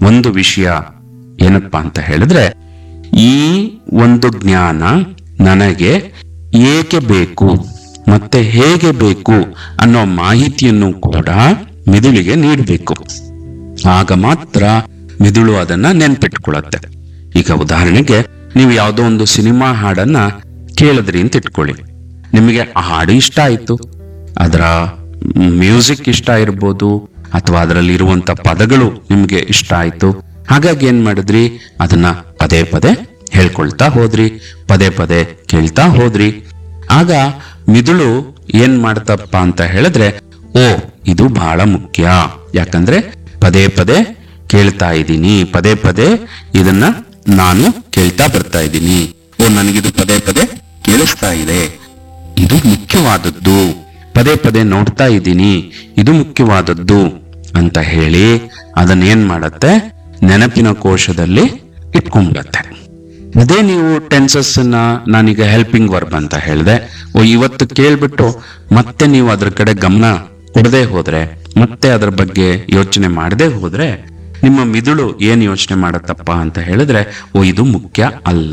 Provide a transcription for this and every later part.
ಒಂದು ವಿಷಯ ಏನಪ್ಪಾ ಅಂತ ಹೇಳಿದ್ರೆ ಈ ಒಂದು ಜ್ಞಾನ ನನಗೆ ಏಕೆ ಬೇಕು ಮತ್ತೆ ಹೇಗೆ ಬೇಕು ಅನ್ನೋ ಮಾಹಿತಿಯನ್ನು ಕೂಡ ಮಿದುಳಿಗೆ ನೀಡಬೇಕು ಆಗ ಮಾತ್ರ ಮಿದುಳು ಅದನ್ನ ನೆನ್ಪಿಟ್ಕೊಳ್ಳುತ್ತೆ ಈಗ ಉದಾಹರಣೆಗೆ ನೀವು ಯಾವುದೋ ಒಂದು ಸಿನಿಮಾ ಹಾಡನ್ನ ಕೇಳಿದ್ರಿ ಅಂತ ಇಟ್ಕೊಳ್ಳಿ ನಿಮಗೆ ಆ ಹಾಡು ಇಷ್ಟ ಆಯ್ತು ಅದರ ಮ್ಯೂಸಿಕ್ ಇಷ್ಟ ಇರ್ಬೋದು ಅಥವಾ ಅದರಲ್ಲಿ ಇರುವಂತ ಪದಗಳು ನಿಮ್ಗೆ ಇಷ್ಟ ಆಯ್ತು ಹಾಗಾಗಿ ಏನ್ ಮಾಡಿದ್ರಿ ಅದನ್ನ ಪದೇ ಪದೇ ಹೇಳ್ಕೊಳ್ತಾ ಹೋದ್ರಿ ಪದೇ ಪದೇ ಕೇಳ್ತಾ ಹೋದ್ರಿ ಆಗ ಮಿದುಳು ಏನ್ ಮಾಡ್ತಪ್ಪ ಅಂತ ಹೇಳಿದ್ರೆ ಓ ಇದು ಬಹಳ ಮುಖ್ಯ ಯಾಕಂದ್ರೆ ಪದೇ ಪದೇ ಕೇಳ್ತಾ ಇದ್ದೀನಿ ಪದೇ ಪದೇ ಇದನ್ನ ನಾನು ಕೇಳ್ತಾ ಬರ್ತಾ ಇದ್ದೀನಿ ಓ ನನಗಿದು ಪದೇ ಪದೇ ಕೇಳಿಸ್ತಾ ಇದೆ ಇದು ಮುಖ್ಯವಾದದ್ದು ಪದೇ ಪದೇ ನೋಡ್ತಾ ಇದ್ದೀನಿ ಇದು ಮುಖ್ಯವಾದದ್ದು ಅಂತ ಹೇಳಿ ಅದನ್ನ ಏನ್ ಮಾಡತ್ತೆ ನೆನಪಿನ ಕೋಶದಲ್ಲಿ ಇಟ್ಕೊಂಡ್ಬಿಡತ್ತೆ ಅದೇ ನೀವು ಟೆನ್ಸಸ್ ನ ನಾನೀಗ ಹೆಲ್ಪಿಂಗ್ ವರ್ಬ್ ಅಂತ ಹೇಳಿದೆ ಓ ಇವತ್ತು ಕೇಳ್ಬಿಟ್ಟು ಮತ್ತೆ ನೀವು ಅದ್ರ ಕಡೆ ಗಮನ ಕೊಡದೆ ಹೋದ್ರೆ ಮತ್ತೆ ಅದ್ರ ಬಗ್ಗೆ ಯೋಚನೆ ಮಾಡದೆ ಹೋದ್ರೆ ನಿಮ್ಮ ಮಿದುಳು ಏನ್ ಯೋಚನೆ ಮಾಡತ್ತಪ್ಪ ಅಂತ ಹೇಳಿದ್ರೆ ಓ ಇದು ಮುಖ್ಯ ಅಲ್ಲ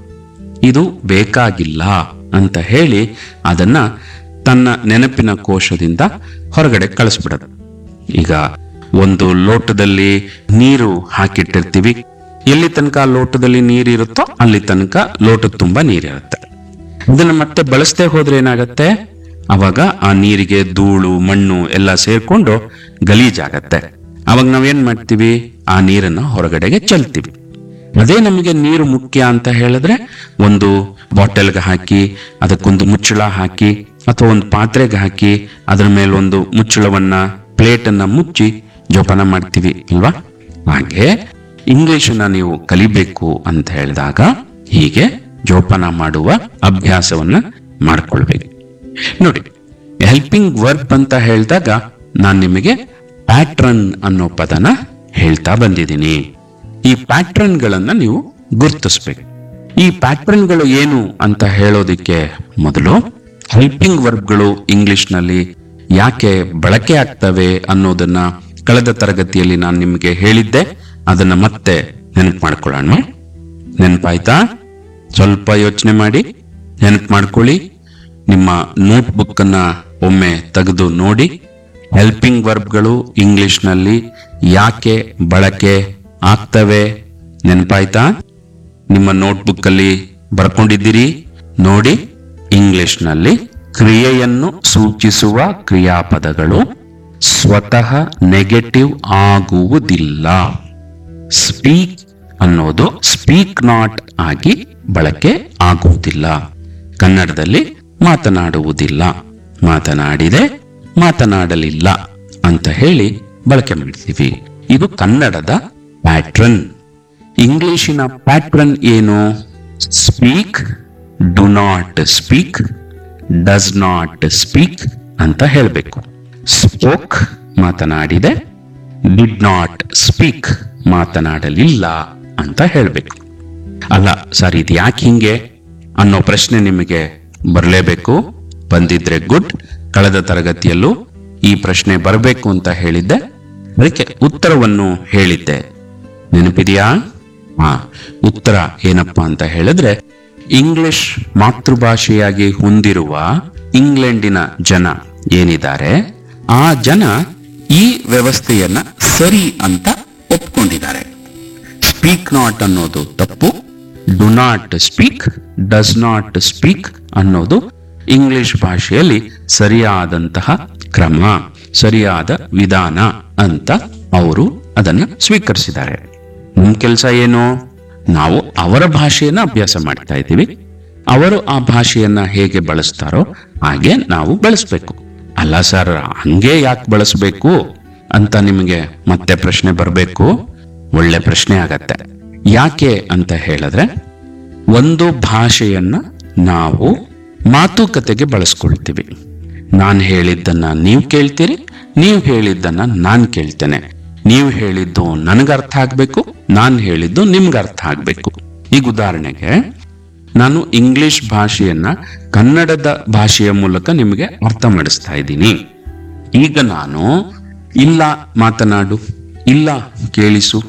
ಇದು ಬೇಕಾಗಿಲ್ಲ ಅಂತ ಹೇಳಿ ಅದನ್ನ ತನ್ನ ನೆನಪಿನ ಕೋಶದಿಂದ ಹೊರಗಡೆ ಕಳಿಸ್ಬಿಡೋದು ಈಗ ಒಂದು ಲೋಟದಲ್ಲಿ ನೀರು ಹಾಕಿಟ್ಟಿರ್ತೀವಿ ಎಲ್ಲಿ ತನಕ ಆ ಲೋಟದಲ್ಲಿ ನೀರಿರುತ್ತೋ ಅಲ್ಲಿ ತನಕ ಲೋಟದ ತುಂಬಾ ನೀರಿರುತ್ತೆ ಇದನ್ನ ಮತ್ತೆ ಬಳಸದೆ ಹೋದ್ರೆ ಏನಾಗತ್ತೆ ಅವಾಗ ಆ ನೀರಿಗೆ ಧೂಳು ಮಣ್ಣು ಎಲ್ಲ ಸೇರ್ಕೊಂಡು ಗಲೀಜಾಗತ್ತೆ ಅವಾಗ ನಾವೇನ್ ಮಾಡ್ತೀವಿ ಆ ನೀರನ್ನ ಹೊರಗಡೆಗೆ ಚೆಲ್ತೀವಿ ಅದೇ ನಮಗೆ ನೀರು ಮುಖ್ಯ ಅಂತ ಹೇಳಿದ್ರೆ ಒಂದು ಬಾಟಲ್ಗೆ ಹಾಕಿ ಅದಕ್ಕೊಂದು ಮುಚ್ಚಳ ಹಾಕಿ ಅಥವಾ ಒಂದು ಪಾತ್ರೆಗೆ ಹಾಕಿ ಅದರ ಮೇಲೆ ಒಂದು ಮುಚ್ಚಳವನ್ನ ಪ್ಲೇಟ್ ಅನ್ನ ಮುಚ್ಚಿ ಜೋಪಾನ ಮಾಡ್ತೀವಿ ಅಲ್ವಾ ಹಾಗೆ ಇಂಗ್ಲಿಷನ್ನ ನೀವು ಕಲಿಬೇಕು ಅಂತ ಹೇಳಿದಾಗ ಹೀಗೆ ಜೋಪಾನ ಮಾಡುವ ಅಭ್ಯಾಸವನ್ನ ಮಾಡ್ಕೊಳ್ಬೇಕು ನೋಡಿ ಹೆಲ್ಪಿಂಗ್ ವರ್ಬ್ ಅಂತ ಹೇಳಿದಾಗ ನಾನು ನಿಮಗೆ ಪ್ಯಾಟ್ರನ್ ಅನ್ನೋ ಪದನ ಹೇಳ್ತಾ ಬಂದಿದ್ದೀನಿ ಈ ಪ್ಯಾಟ್ರನ್ ಗಳನ್ನ ನೀವು ಗುರುತಿಸ್ಬೇಕು ಈ ಪ್ಯಾಟ್ರನ್ ಗಳು ಏನು ಅಂತ ಹೇಳೋದಿಕ್ಕೆ ಮೊದಲು ಹೆಲ್ಪಿಂಗ್ ವರ್ಬ್ಗಳು ಇಂಗ್ಲಿಷ್ ನಲ್ಲಿ ಯಾಕೆ ಬಳಕೆ ಆಗ್ತವೆ ಅನ್ನೋದನ್ನ ಕಳೆದ ತರಗತಿಯಲ್ಲಿ ನಾನು ನಿಮಗೆ ಹೇಳಿದ್ದೆ ಅದನ್ನ ಮತ್ತೆ ನೆನಪು ಮಾಡ್ಕೊಳ್ಳೋಣ ನೆನಪಾಯ್ತಾ ಸ್ವಲ್ಪ ಯೋಚನೆ ಮಾಡಿ ನೆನಪು ಮಾಡ್ಕೊಳ್ಳಿ ನಿಮ್ಮ ನೋಟ್ ಬುಕ್ ಅನ್ನ ಒಮ್ಮೆ ತೆಗೆದು ನೋಡಿ ಹೆಲ್ಪಿಂಗ್ ವರ್ಬ್ಗಳು ಇಂಗ್ಲಿಷ್ನಲ್ಲಿ ಯಾಕೆ ಬಳಕೆ ಆಗ್ತವೆ ನೆನಪಾಯ್ತಾ ನಿಮ್ಮ ನೋಟ್ಬುಕ್ ಅಲ್ಲಿ ಬರ್ಕೊಂಡಿದ್ದೀರಿ ನೋಡಿ ಇಂಗ್ಲಿಷ್ನಲ್ಲಿ ಕ್ರಿಯೆಯನ್ನು ಸೂಚಿಸುವ ಕ್ರಿಯಾಪದಗಳು ಸ್ವತಃ ನೆಗೆಟಿವ್ ಆಗುವುದಿಲ್ಲ ಸ್ಪೀಕ್ ಅನ್ನೋದು ಸ್ಪೀಕ್ ನಾಟ್ ಆಗಿ ಬಳಕೆ ಆಗುವುದಿಲ್ಲ ಕನ್ನಡದಲ್ಲಿ ಮಾತನಾಡುವುದಿಲ್ಲ ಮಾತನಾಡಿದೆ ಮಾತನಾಡಲಿಲ್ಲ ಅಂತ ಹೇಳಿ ಬಳಕೆ ಮಾಡ್ತೀವಿ ಇದು ಕನ್ನಡದ ಪ್ಯಾಟ್ರನ್ ಇಂಗ್ಲಿಶಿನ ಪ್ಯಾಟ್ರನ್ ಏನು speak do not speak does not speak ಅಂತ ಹೇಳಬೇಕು ಸ್ಪೋಕ್ ಮಾತನಾಡಿದೆ ಡಿಡ್ ನಾಟ್ ಸ್ಪೀಕ್ ಮಾತನಾಡಲಿಲ್ಲ ಅಂತ ಹೇಳಬೇಕು ಅಲ್ಲ ಸರ್ ಇದು ಯಾಕೆ ಹಿಂಗೆ ಅನ್ನೋ ಪ್ರಶ್ನೆ ನಿಮಗೆ ಬರಲೇಬೇಕು ಬಂದಿದ್ರೆ ಗುಡ್ ಕಳೆದ ತರಗತಿಯಲ್ಲೂ ಈ ಪ್ರಶ್ನೆ ಬರಬೇಕು ಅಂತ ಹೇಳಿದ್ದೆ ಅದಕ್ಕೆ ಉತ್ತರವನ್ನು ಹೇಳಿದ್ದೆ ನೆನಪಿದೆಯಾ ಹಾ ಉತ್ತರ ಏನಪ್ಪಾ ಅಂತ ಹೇಳಿದ್ರೆ ಇಂಗ್ಲಿಷ್ ಮಾತೃಭಾಷೆಯಾಗಿ ಹೊಂದಿರುವ ಇಂಗ್ಲೆಂಡಿನ ಜನ ಏನಿದ್ದಾರೆ ಆ ಜನ ಈ ವ್ಯವಸ್ಥೆಯನ್ನ ಸರಿ ಅಂತ ಒಪ್ಕೊಂಡಿದ್ದಾರೆ ಸ್ಪೀಕ್ ನಾಟ್ ಅನ್ನೋದು ತಪ್ಪು do not speak does not speak ಅನ್ನೋದು ಇಂಗ್ಲಿಷ್ ಭಾಷೆಯಲ್ಲಿ ಸರಿಯಾದಂತಹ ಕ್ರಮ ಸರಿಯಾದ ವಿಧಾನ ಅಂತ ಅವರು ಅದನ್ನ ಸ್ವೀಕರಿಸಿದ್ದಾರೆ ನಮ್ ಕೆಲಸ ಏನು ನಾವು ಅವರ ಭಾಷೆಯನ್ನ ಅಭ್ಯಾಸ ಮಾಡ್ತಾ ಇದ್ದೀವಿ ಅವರು ಆ ಭಾಷೆಯನ್ನ ಹೇಗೆ ಬಳಸ್ತಾರೋ ಹಾಗೆ ನಾವು ಬಳಸ್ಬೇಕು ಅಲ್ಲ ಸರ್ ಹಂಗೆ ಯಾಕೆ ಬಳಸಬೇಕು ಅಂತ ನಿಮಗೆ ಮತ್ತೆ ಪ್ರಶ್ನೆ ಬರಬೇಕು ಒಳ್ಳೆ ಪ್ರಶ್ನೆ ಆಗತ್ತೆ ಯಾಕೆ ಅಂತ ಹೇಳಿದ್ರೆ ಒಂದು ಭಾಷೆಯನ್ನ ನಾವು ಮಾತುಕತೆಗೆ ಬಳಸ್ಕೊಳ್ತೀವಿ ನಾನು ಹೇಳಿದ್ದನ್ನ ನೀವು ಕೇಳ್ತೀರಿ ನೀವು ಹೇಳಿದ್ದನ್ನ ನಾನು ಕೇಳ್ತೇನೆ ನೀವು ಹೇಳಿದ್ದು ನನಗೆ ಅರ್ಥ ಆಗ್ಬೇಕು ನಾನು ಹೇಳಿದ್ದು ನಿಮ್ಗೆ ಅರ್ಥ ಆಗ್ಬೇಕು ಈಗ ಉದಾಹರಣೆಗೆ ನಾನು ಇಂಗ್ಲಿಷ್ ಭಾಷೆಯನ್ನ ಕನ್ನಡದ ಭಾಷೆಯ ಮೂಲಕ ನಿಮಗೆ ಅರ್ಥ ಮಾಡಿಸ್ತಾ ಇದ್ದೀನಿ ಈಗ ನಾನು ಇಲ್ಲ ಮಾತನಾಡು ಇಲ್ಲ ಕೇಳಿಸು